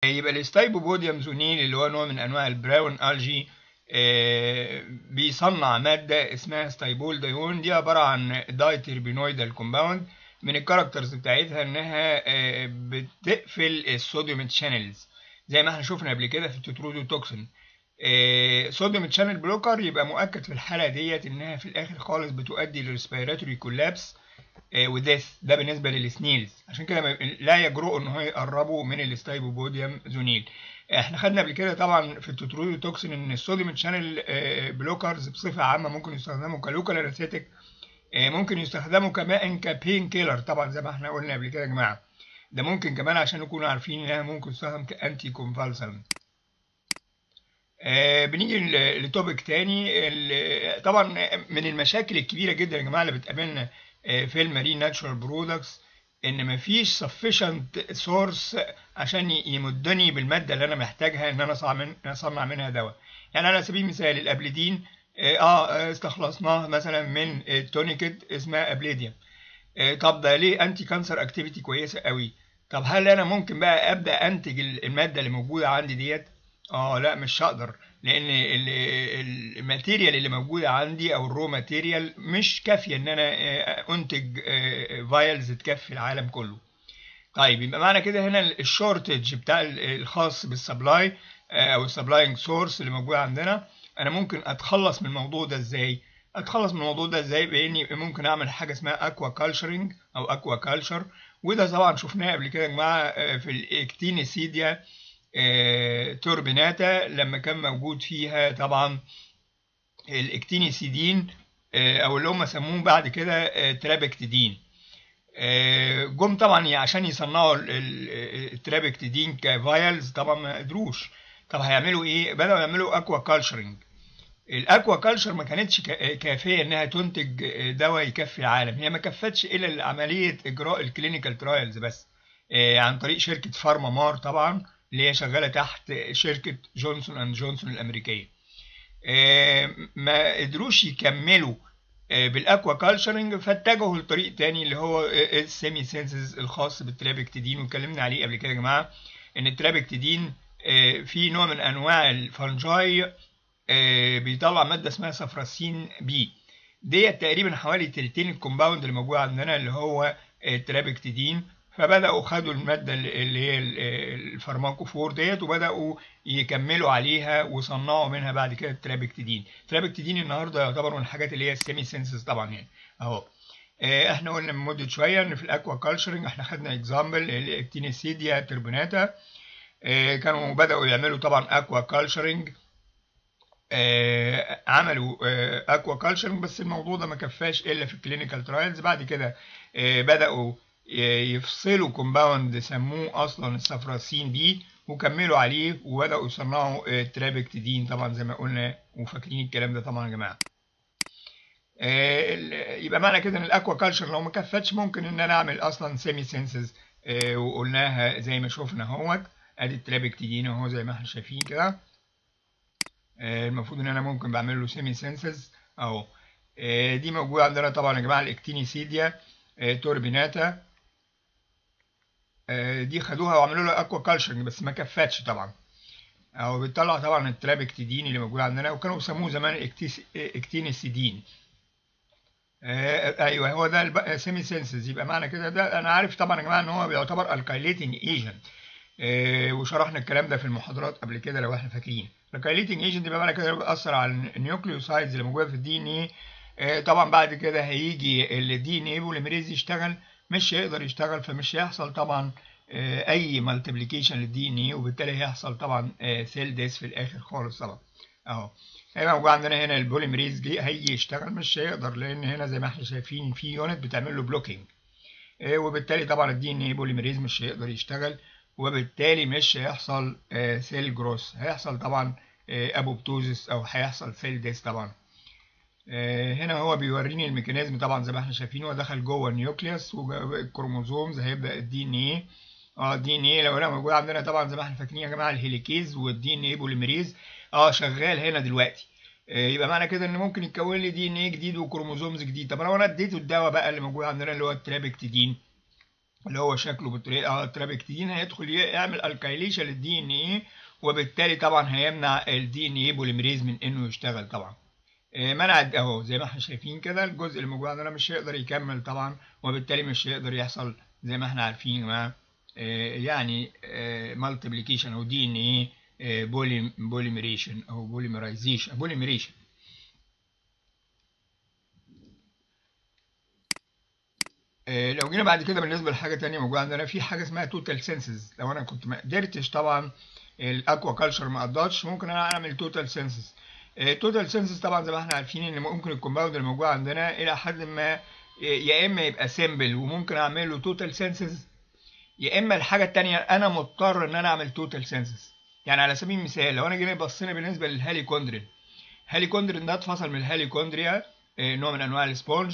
يبقى الاستايبوبوديوم زونيل اللي هو نوع من انواع البراون الجي بيصنع ماده اسمها ستايبول دايون دي عباره عن دايتربينويدال كومباوند من الكاركترز بتاعتها انها بتقفل الصوديوم تشانلز زي ما احنا شفنا قبل كده في التوترودوتوكسين صوديوم تشانل بلوكر يبقى مؤكد في الحاله ديت انها في الاخر خالص بتؤدي للريسبيراتوري كولابس وديث ده بالنسبه للسنيلز عشان كده لا يجرؤوا ان هو يقربوا من الاستايبوبوديوم زونيل احنا خدنا قبل كده طبعا في التوترودوتوكسين ان الصوديوم تشانل بلوكرز بصفه عامه ممكن يستخدموا كلوكال انستيك ممكن يستخدموا كمان كبين كيلر طبعا زي ما احنا قلنا قبل كده يا جماعه ده ممكن كمان عشان نكونوا عارفين انها ممكن تستخدم كانتي كونفالسنت آه بنيجي لتوبيك تاني طبعا من المشاكل الكبيره جدا يا جماعه اللي بتقابلنا آه في المارين ناتشورال برودكتس ان مفيش sufficient سورس عشان يمدني بالماده اللي انا محتاجها ان انا اصنع من اصنع منها دواء يعني على سبيل المثال الابليدين اه استخلصناه مثلا من تونيكت اسمها ابليديوم آه طب ده ليه انتي كانسر اكتيفيتي كويسه قوي طب هل انا ممكن بقى ابدا انتج الماده اللي موجوده عندي ديت اه لا مش هقدر لان الماتيريال اللي موجوده عندي او الرو ماتيريال مش كافيه ان انا انتج فايلز تكفي العالم كله طيب يبقى معنى كده هنا الشورتج بتاع الخاص بالسبلاي او السبلاينج سورس اللي موجود عندنا انا ممكن اتخلص من الموضوع ده ازاي اتخلص من الموضوع ده ازاي باني ممكن اعمل حاجه اسمها اكوا كالشرنج او اكوا كالشر وده طبعا شفناه قبل كده يا جماعه في الاكتينيسيديا توربيناتا لما كان موجود فيها طبعا الاكتينيسيدين او اللي هم سموه بعد كده ترابكتيدين جم طبعا عشان يصنعوا الترابكتيدين كفايلز طبعا ما قدروش طب هيعملوا ايه بداوا يعملوا اكوا كالشرنج الاكوا كالشر ما كانتش كافيه انها تنتج دواء يكفي العالم هي ما كفتش الا عمليه اجراء الكلينيكال ترايلز بس عن طريق شركه فارما مار طبعا اللي هي شغاله تحت شركه جونسون اند جونسون الامريكيه ما قدروش يكملوا بالاكوا كالشرنج فاتجهوا لطريق تاني اللي هو السيمي سينسز الخاص بالترابكتيدين واتكلمنا عليه قبل كده يا جماعه ان الترابكتيدين في نوع من انواع الفنجاي بيطلع ماده اسمها سفراسين بي ديت تقريبا حوالي تلتين الكومباوند اللي موجود عندنا اللي هو الترابكتيدين فبداوا خدوا الماده اللي هي الفارماكوفور ديت وبداوا يكملوا عليها وصنعوا منها بعد كده الترابكتيدين الترابكتيدين النهارده يعتبر من الحاجات اللي هي السيمي سينسز طبعا يعني اهو احنا قلنا من مده شويه ان في الاكوا كالتشرنج احنا خدنا اكزامبل الاكتينيسيديا تربوناتا كانوا بداوا يعملوا طبعا اكوا كالتشرنج آه عملوا آه اكوا كالتشرنج بس الموضوع ده ما كفاش الا في الكلينيكال ترايلز بعد كده آه بداوا يفصلوا كومباوند سموه اصلا السفراسين بي وكملوا عليه وبداوا يصنعوا ترابكتيدين طبعا زي ما قلنا وفاكرين الكلام ده طبعا يا جماعه يبقى معنى كده ان الاكوا كالتشر لو ما كفتش ممكن ان انا اعمل اصلا سيمي سينسز وقلناها زي ما شفنا اهوت ادي الترابكتيدين اهو زي ما احنا شايفين كده المفروض ان انا ممكن بعمل له سيمي سينسز اهو دي موجوده عندنا طبعا يا جماعه الاكتينيسيديا توربيناتا دي خدوها وعملوا لها اكوا كالشرنج بس ما كفتش طبعا اهو بيطلع طبعا الترابكتيدين اللي موجود عندنا وكانوا بيسموه زمان اكتينيسيدين ايوه هو ده سيمي سينسز يبقى معنى كده ده انا عارف طبعا يا جماعه ان هو بيعتبر الكايليتنج ايجنت وشرحنا الكلام ده في المحاضرات قبل كده لو احنا فاكرين الكايليتنج ايجنت يبقى معنى كده بيأثر على النيوكليوسايدز اللي موجوده في الدي ان ايه طبعا بعد كده هيجي الدي ان ايه بوليميريز يشتغل مش هيقدر يشتغل فمش هيحصل طبعا اي مالتيبليكيشن للدي ان ايه وبالتالي هيحصل طبعا سيل ديس في الاخر خالص طبعا اهو هيبقى موجود عندنا هنا البوليميريز جي هيجي يشتغل مش هيقدر لان هنا زي ما احنا شايفين في يونت بتعمل له بلوكينج وبالتالي طبعا الدي ان ايه بوليميريز مش هيقدر يشتغل وبالتالي مش هيحصل سيل جروس هيحصل طبعا ابوبتوزس او هيحصل سيل ديس طبعا هنا هو بيوريني الميكانيزم طبعا زي ما احنا شايفين هو دخل جوه النيوكليوس والكروموزومز هيبدا الدي ان ايه اه الدي ان ايه لو هنا موجود عندنا طبعا زي ما احنا فاكرين يا جماعه الهيليكيز والدي ان ايه بوليميريز اه شغال هنا دلوقتي يبقى معنى كده ان ممكن يتكون لي دي ان ايه جديد وكروموزومز جديد طب لو انا اديته الدواء بقى اللي موجود عندنا اللي هو الترابكتيدين اللي هو شكله بالطريقه الترابكتين هيدخل يعمل الكايليشن للدي ان ايه وبالتالي طبعا هيمنع الدي ان ايه بوليمريز من انه يشتغل طبعا منع اهو زي ما احنا شايفين كده الجزء اللي موجود عندنا مش هيقدر يكمل طبعا وبالتالي مش هيقدر يحصل زي ما احنا عارفين ما يعني مالتيبليكيشن او دي ان ايه بوليمريشن او بوليمرايزيشن بوليمريشن لو جينا بعد كده بالنسبه لحاجه تانية موجوده عندنا في حاجه اسمها توتال سنسز لو انا كنت ما قدرتش طبعا الاكوا كلتشر ما قدرتش ممكن انا اعمل توتال سنسز توتال سنسز طبعا زي ما احنا عارفين ان ممكن الكومباوند الموجود عندنا الى حد ما يا اما يبقى سيمبل وممكن اعمل له توتال سنسز يا اما الحاجه الثانيه انا مضطر ان انا اعمل توتال سنسز يعني على سبيل المثال لو انا جينا بصينا بالنسبه للهاليكوندرين هاليكوندرين ده اتفصل من الهاليكوندريا نوع من انواع السبونج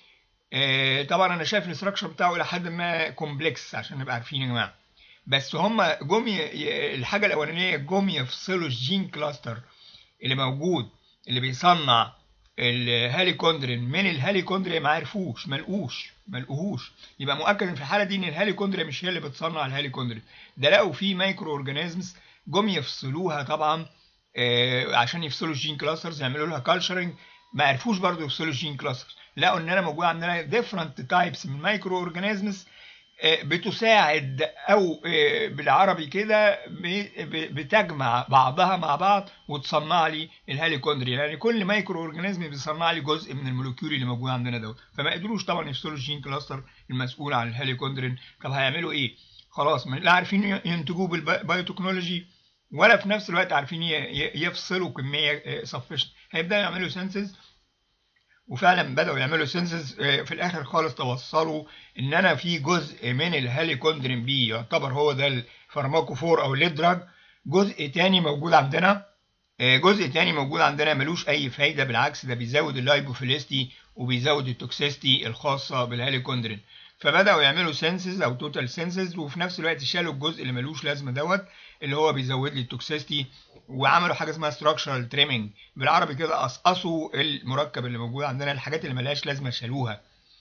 طبعا انا شايف الاستراكشر بتاعه الى حد ما كومبلكس عشان نبقى عارفين يا جماعه بس هم جم الحاجه الاولانيه جم يفصلوا الجين كلاستر اللي موجود اللي بيصنع الهاليكوندرين من الهاليكوندريا ما عرفوش ما لقوش ما لقوهوش يبقى مؤكد ان في الحاله دي ان الهاليكوندريا مش هي اللي بتصنع الهاليكوندرين ده لقوا في مايكرو اورجانيزمز جم يفصلوها طبعا آه عشان يفصلوا الجين كلاسترز يعملوا لها كالشرنج ما عرفوش برضو يفصلوا الجين كلاسترز لقوا ان انا موجود عندنا ديفرنت تايبس من مايكرو اورجانيزمز بتساعد او بالعربي كده بتجمع بعضها مع بعض وتصنع لي الهاليكوندري يعني كل مايكرو اورجانيزم بيصنع لي جزء من المولكيول اللي موجود عندنا دوت فما قدروش طبعا يفصلوا الجين كلاستر المسؤول عن الهاليكوندرين طب هيعملوا ايه خلاص لا عارفين ينتجوه بالبايوتكنولوجي ولا في نفس الوقت عارفين يفصلوا كميه سفشن هيبداوا يعملوا سنسز وفعلا بدأوا يعملوا سنسز في الآخر خالص توصلوا إن أنا في جزء من الهاليكوندرين بي يعتبر هو ده الفارماكوفور أو الليد دراج جزء تاني موجود عندنا جزء تاني موجود عندنا ملوش أي فايدة بالعكس ده بيزود اللايبوفيليستي وبيزود التوكسيستي الخاصة بالهاليكوندرين فبدأوا يعملوا سنسز أو توتال سنسز وفي نفس الوقت شالوا الجزء اللي ملوش لازمة دوت اللي هو بيزود لي التوكسيستي وعملوا حاجه اسمها structural trimming بالعربي كده قصقصوا المركب اللي موجود عندنا الحاجات اللي ملهاش لازمه شالوها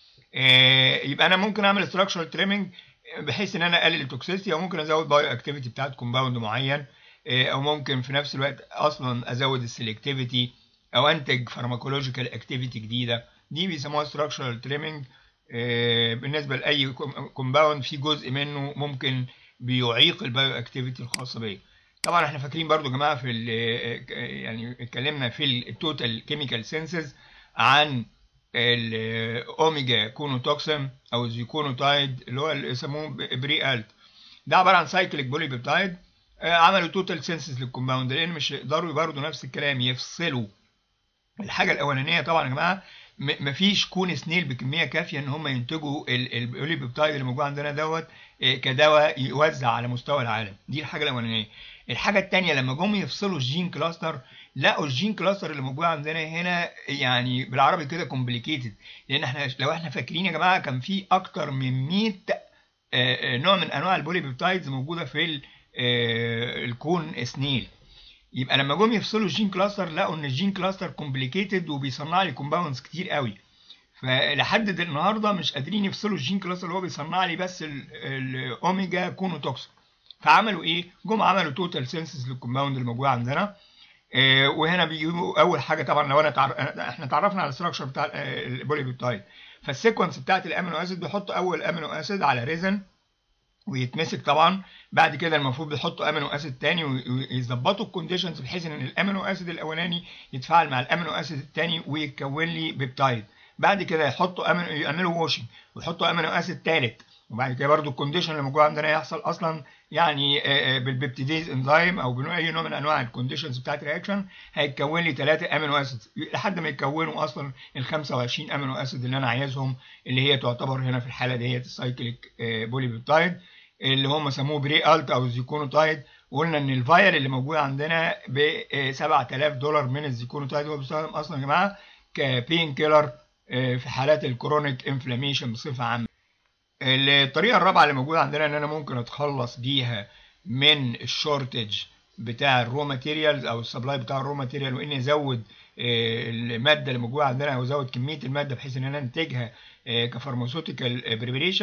يبقى انا ممكن اعمل structural trimming بحيث ان انا اقلل التوكسيستي او ممكن ازود بايو اكتيفيتي بتاعت كومباوند معين او ممكن في نفس الوقت اصلا ازود السلكتيفيتي او انتج فارماكولوجيكال اكتيفيتي جديده دي بيسموها structural trimming بالنسبه لاي كومباوند في جزء منه ممكن بيعيق البايو اكتيفيتي الخاصه بيه طبعا احنا فاكرين برضو يا جماعه في يعني اتكلمنا في التوتال كيميكال سينسز عن الاوميجا كونوتوكسين او الزيكونوتايد اللي هو اللي يسموه بري الت ده عباره عن سايكليك بولي بيبتايد عملوا توتال سينسز للكومباوند لان مش يقدروا برضو نفس الكلام يفصلوا الحاجه الاولانيه طبعا يا جماعه مفيش كون سنيل بكميه كافيه ان هم ينتجوا البولي بيبتايد اللي موجود عندنا دوت كدواء يوزع على مستوى العالم دي الحاجه الاولانيه الحاجه الثانيه لما جم يفصلوا الجين كلاستر لقوا الجين كلاستر اللي موجود عندنا هنا يعني بالعربي كده كومبليكيتد لان احنا لو احنا فاكرين يا جماعه كان في اكتر من 100 نوع من انواع البولي بيبتايدز موجوده في الكون سنيل يبقى لما جم يفصلوا الجين كلاستر لقوا ان الجين كلاستر كومبليكيتد وبيصنع لي كومباوندز كتير قوي فلحد النهارده مش قادرين يفصلوا الجين كلاستر اللي هو بيصنع لي بس الاوميجا كونوتوكسين فعملوا ايه؟ جم عملوا توتال سينسز للكومباوند اللي موجود عندنا آه وهنا بيجيبوا اول حاجه طبعا لو انا تعرف احنا اتعرفنا على الاستراكشر بتاع البولي بيبتايد فالسيكونس بتاعت الامينو اسيد بيحطوا اول امينو اسيد على ريزن ويتمسك طبعا بعد كده المفروض بيحطوا امينو اسيد تاني ويظبطوا الكونديشنز بحيث ان الامينو اسيد الاولاني يتفاعل مع الامينو اسيد التاني ويتكون لي بيبتايد بعد كده يحطوا امينو يعملوا واشنج ويحطوا امينو اسيد تالت وبعد كده برضو الكونديشن اللي موجود عندنا يحصل اصلا يعني بالبيبتيديز انزيم او باي نوع من انواع الكونديشنز بتاعت الرياكشن هيتكون لي ثلاثه امينو اسيد لحد ما يكونوا اصلا ال 25 امينو اسيد اللي انا عايزهم اللي هي تعتبر هنا في الحاله ديت السايكليك بولي بيبتايد اللي هم سموه بري الت او الزيكونوتايد وقلنا ان الفايل اللي موجود عندنا ب 7000 دولار من الزيكونوتايد هو بيستخدم اصلا يا جماعه كبين كيلر في حالات الكرونيك انفلاميشن بصفه عامه الطريقه الرابعه اللي موجوده عندنا ان انا ممكن اتخلص بيها من الشورتج بتاع الرو ماتيريالز او السبلاي بتاع الرو ماتيريال واني ازود الماده اللي موجوده عندنا او ازود كميه الماده بحيث ان انا انتجها كفارماسيوتيكال بريبريشن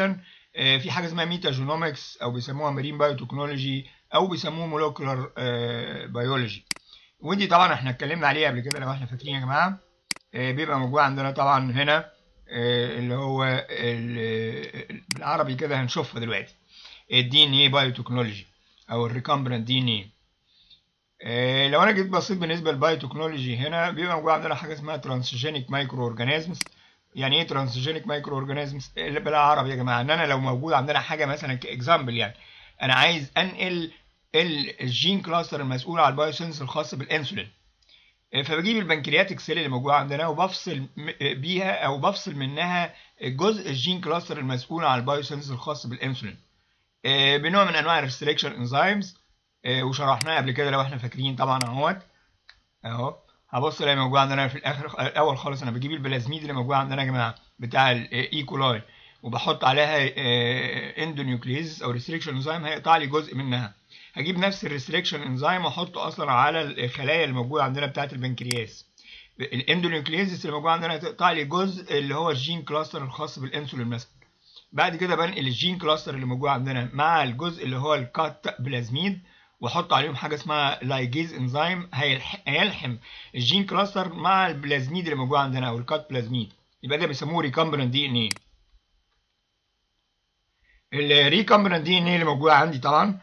آه، في حاجه اسمها ميتا جينومكس او بيسموها مارين بايوتكنولوجي او بيسموه مولكولار بيولوجي ودي طبعا احنا اتكلمنا عليها قبل كده لو احنا فاكرين يا جماعه آه، بيبقى موجود عندنا طبعا هنا آه، اللي هو ال- بالعربي كده هنشوفها دلوقتي الدي ان اي بايوتكنولوجي او الريكامبرنت دي ان اي آه، لو انا جيت بصيت بالنسبه للبايوتكنولوجي هنا بيبقى موجود عندنا حاجه اسمها ترانسجينيك مايكرو اورجانيزمز يعني ايه ترانسجينيك مايكرو اورجانيزمز بالعربي يا جماعه ان انا لو موجود عندنا حاجه مثلا كاكزامبل يعني انا عايز انقل ال- الجين كلاستر المسؤول على البايوسنس الخاص بالانسولين آه، فبجيب البنكرياتيك سيل اللي موجوده عندنا وبفصل م- بيها او بفصل منها جزء الجين كلاستر المسؤول على البايوسنس الخاص بالانسولين آه، بنوع من انواع الريستريكشن انزيمز وشرحناه قبل كده لو احنا فاكرين طبعا اهوت اهو هبص الاقي موجود عندنا في الاخر الاول خالص انا بجيب البلازميد اللي موجود عندنا يا جماعه بتاع الايكولاي وبحط عليها اندونيوكليز او ريستريكشن انزيم هيقطع لي جزء منها هجيب نفس الريستريكشن انزيم واحطه اصلا على الخلايا اللي موجوده عندنا بتاعه البنكرياس الاندونيوكليزس اللي موجود عندنا هتقطع لي جزء اللي هو الجين كلاستر الخاص بالانسولين مثلا بعد كده بنقل الجين كلاستر اللي موجود عندنا مع الجزء اللي هو الكات بلازميد واحط عليهم حاجه اسمها لايجيز انزيم هيلح- هيلحم الجين كلاستر مع البلازميد اللي موجود عندنا او الكات بلازميد يبقى ده بيسموه ريكامبرنت دي ان ايه الريكامبرنت دي ان ايه اللي موجود عندي طبعا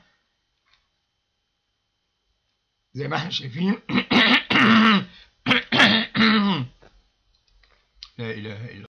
زي ما احنا شايفين لا اله الا